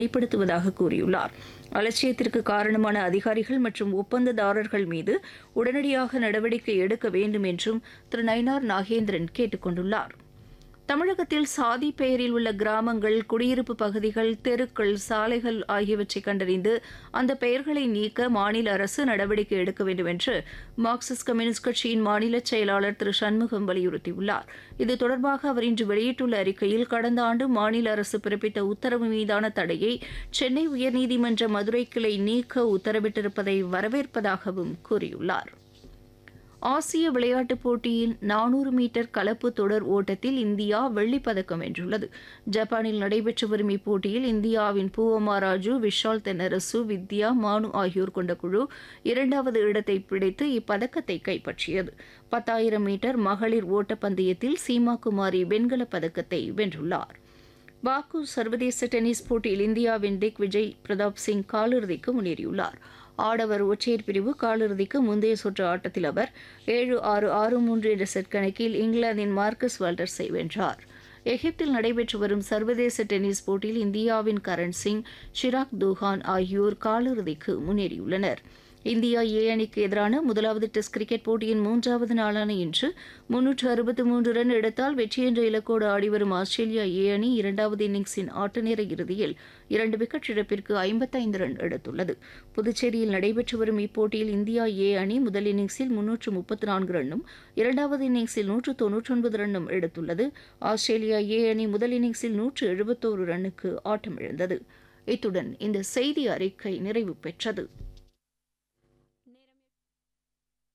வெளிப்படுத்துவதாக கூறியுள்ளார் அலட்சியத்திற்கு காரணமான அதிகாரிகள் மற்றும் ஒப்பந்ததாரர்கள் மீது உடனடியாக நடவடிக்கை எடுக்க வேண்டும் என்றும் திரு நயினார் நாகேந்திரன் கேட்டுக் கொண்டுள்ளார் தமிழகத்தில் சாதி பெயரில் உள்ள கிராமங்கள் குடியிருப்பு பகுதிகள் தெருக்கள் சாலைகள் ஆகியவற்றை கண்டறிந்து அந்த பெயர்களை நீக்க மாநில அரசு நடவடிக்கை எடுக்க வேண்டும் என்று மார்க்சிஸ்ட் கம்யூனிஸ்ட் கட்சியின் மாநில செயலாளர் திரு சண்முகம் வலியுறுத்தியுள்ளார் இது தொடர்பாக அவர் இன்று வெளியிட்டுள்ள அறிக்கையில் கடந்த ஆண்டு மாநில அரசு பிறப்பித்த உத்தரவு மீதான தடையை சென்னை உயர்நீதிமன்ற மதுரை கிளை நீக்க உத்தரவிட்டிருப்பதை வரவேற்பதாகவும் கூறியுள்ளார் ஆசிய விளையாட்டுப் போட்டியின் நானூறு மீட்டர் கலப்பு தொடர் ஓட்டத்தில் இந்தியா வெள்ளிப் பதக்கம் வென்றுள்ளது ஜப்பானில் நடைபெற்று வரும் இப்போட்டியில் இந்தியாவின் பூவமா ராஜு விஷால் தென்னரசு வித்யா மானு ஆகியோர் கொண்ட குழு இரண்டாவது இடத்தை பிடித்து இப்பதக்கத்தை கைப்பற்றியது பத்தாயிரம் மீட்டர் மகளிர் ஓட்டப்பந்தயத்தில் சீமா குமாரி வெண்கலப் பதக்கத்தை வென்றுள்ளார் பாக்கு சர்வதேச டென்னிஸ் போட்டியில் இந்தியாவின் திக் விஜய் பிரதாப் சிங் காலிறுதிக்கு முன்னேறியுள்ளார் ஆடவர் ஒற்றையர் பிரிவு காலிறுதிக்கு முந்தைய சுற்று ஆட்டத்தில் அவர் ஏழு ஆறு ஆறு மூன்று என்ற செட் கணக்கில் இங்கிலாந்தின் மார்க்கஸ் வால்டர்ஸை வென்றார் எகிப்தில் நடைபெற்று வரும் சர்வதேச டென்னிஸ் போட்டியில் இந்தியாவின் கரண் சிங் ஷிராக் தூஹான் ஆகியோர் காலிறுதிக்கு முன்னேறியுள்ளனர் இந்தியா ஏ அணிக்கு எதிரான முதலாவது டெஸ்ட் கிரிக்கெட் போட்டியின் மூன்றாவது நாளான இன்று முன்னூற்று அறுபத்தி மூன்று ரன் எடுத்தால் வெற்றி என்ற இலக்கோடு ஆடிவரும் ஆஸ்திரேலியா ஏ அணி இரண்டாவது இன்னிங்ஸின் ஆட்டநேர இறுதியில் இரண்டு விக்கெட் இழப்பிற்கு ஐம்பத்தைந்து ரன் எடுத்துள்ளது புதுச்சேரியில் நடைபெற்று வரும் இப்போட்டியில் இந்தியா ஏ அணி முதல் இன்னிங்ஸில் முன்னூற்று முப்பத்தி நான்கு ரன்னும் இரண்டாவது இன்னிங்ஸில் நூற்று தொன்னூற்றொன்பது ரன்னும் எடுத்துள்ளது ஆஸ்திரேலியா ஏ அணி முதல் இன்னிங்ஸில் நூற்று எழுபத்தோரு ரன்னுக்கு ஆட்டமிழந்தது இத்துடன் இந்த செய்தி அறிக்கை நிறைவு பெற்றது